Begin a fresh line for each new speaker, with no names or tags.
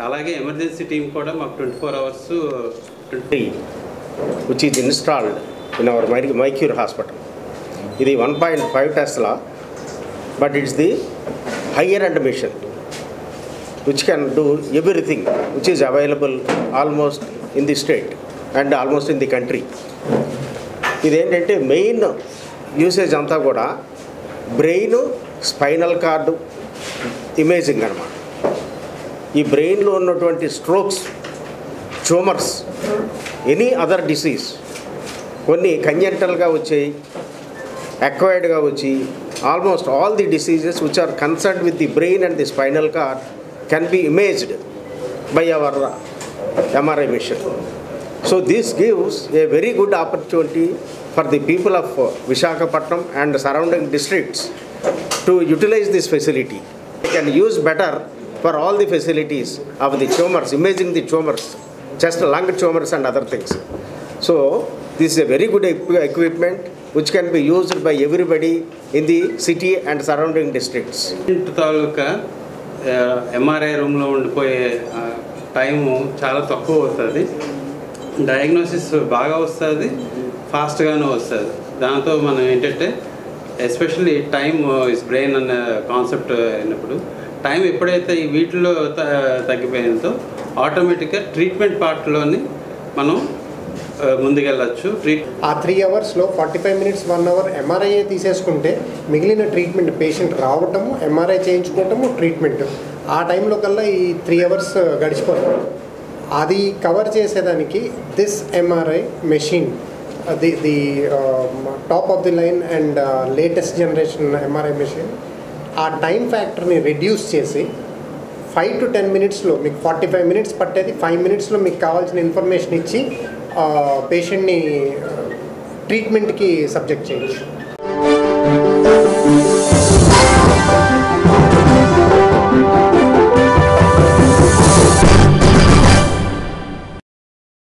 అలాగే emergency team కూడా మాకు twenty four hours
which is installed in our Mer- Mercure hospital. ఇది one point five tesla but it's the higher end machine which can do everything which is available almost in the state and almost in the country ఇదేంటంటే main usage అంతా కూడా brain spinal card imaging అనమాట ఈ బ్రెయిన్లో ఉన్నటువంటి strokes tumours any other disease కొన్ని కంజెంటల్గా వచ్చాయి అక్వైర్డ్గా వచ్చి almost all the diseases which are concern with the brain and the spinal cord can be imaged by our MRI machine so this gives a very good opportunity for the people of Visakhapatnam and surrounding districts to utilise this facility can use better for all the facilities of the tumors, imaging the tumors, just lung tumors and other things. So this is a very good equi- equipment which can be used by everybody in the city and surrounding districts.
Patient తాలూకా MRI రూమ్లో ఉండిపోయే time చాలా తక్కువ అవుతుంది diagnosis బాగా వస్తుంది ఫాస్ట్గానే వస్తుంది దాంతో మనం ఏంటంటే ఎస్పెషల్లీ టైమ్ ఇస్ బ్రెయిన్ అనే కాన్సెప్ట్ అయినప్పుడు టైం ఎప్పుడైతే ఈ వీటిలో త- తగ్గిపోయిందో ఆటోమేటిక్గా ట్రీట్మెంట్ పార్ట్లోని మనం ఆ, ముందుకెళ్ళచ్చు ట్రీట్
ఆ త్రీ అవర్స్లో forty five minutes one hour MRI తీసేసుకుంటే మిగిలిన ట్రీట్మెంట్ పేషెంట్ రావటము ఎంఆర్ఐ చేయించుకోవటము ట్రీట్మెంట్ ఆ టైంలో కల్లా ఈ త్రీ అవర్స్ గడిచిపోతుంది అది కవర్ చేసేదానికి this MRI machine the the top of the line and latest generation MRI machine ఆ టైం ఫ్యాక్టర్ని రెడ్యూస్ చేసి ఫైవ్ టు టెన్ మినిట్స్లో మీకు ఫార్టీ ఫైవ్ మినిట్స్ పట్టేది ఫైవ్ మినిట్స్లో మీకు కావాల్సిన ఇన్ఫర్మేషన్ ఇచ్చి పేషెంట్ని ట్రీట్మెంట్కి సబ్జెక్ట్ చేయొచ్చు